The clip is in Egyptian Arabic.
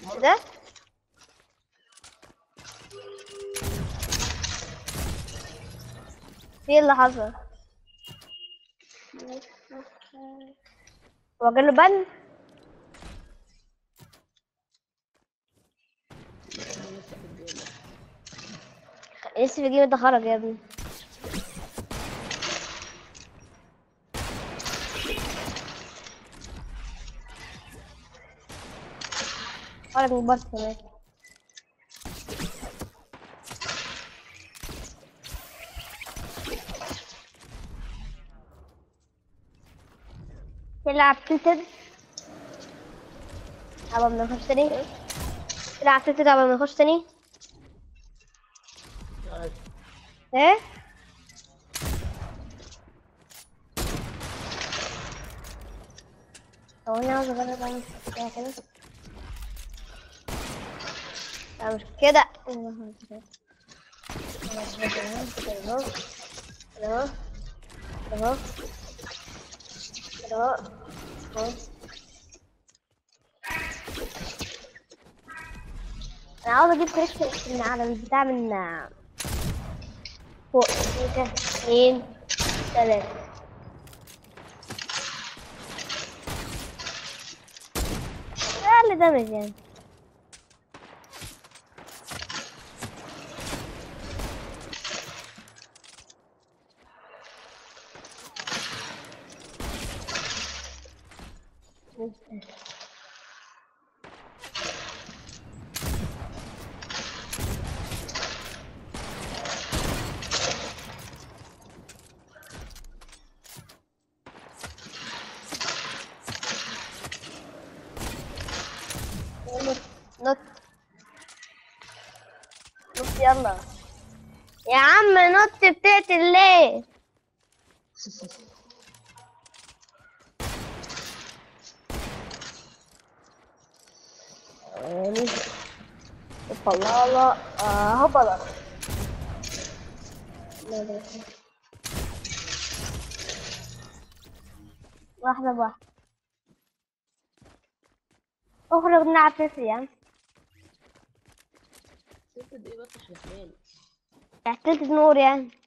ده في إيه اللي حصل هو جاله بن لسه في الجيم ده خرج يا ابني خرج من البارت كمان تلعب تلتد قبل ما نخش تاني تلعب تلتد قبل ما نخش تاني عادي. ايه هو انا عاوز اجرب اعمل كده كده لا مش كده كده اهو كده اهو كده اهو كده اهو اهو انا عاوز اجيب كريكشن من على البتاع من فوق واحد اثنين ثلاثة اقل دمج يعني نط نط يلا يا عم نط بتقتل ليه يعني هوبا لا لا آه هوبا لا لا لا. واحدة بواحدة اخرج نلعب فيفا يعني شفت ايه بس احنا فين احتلت نور يعني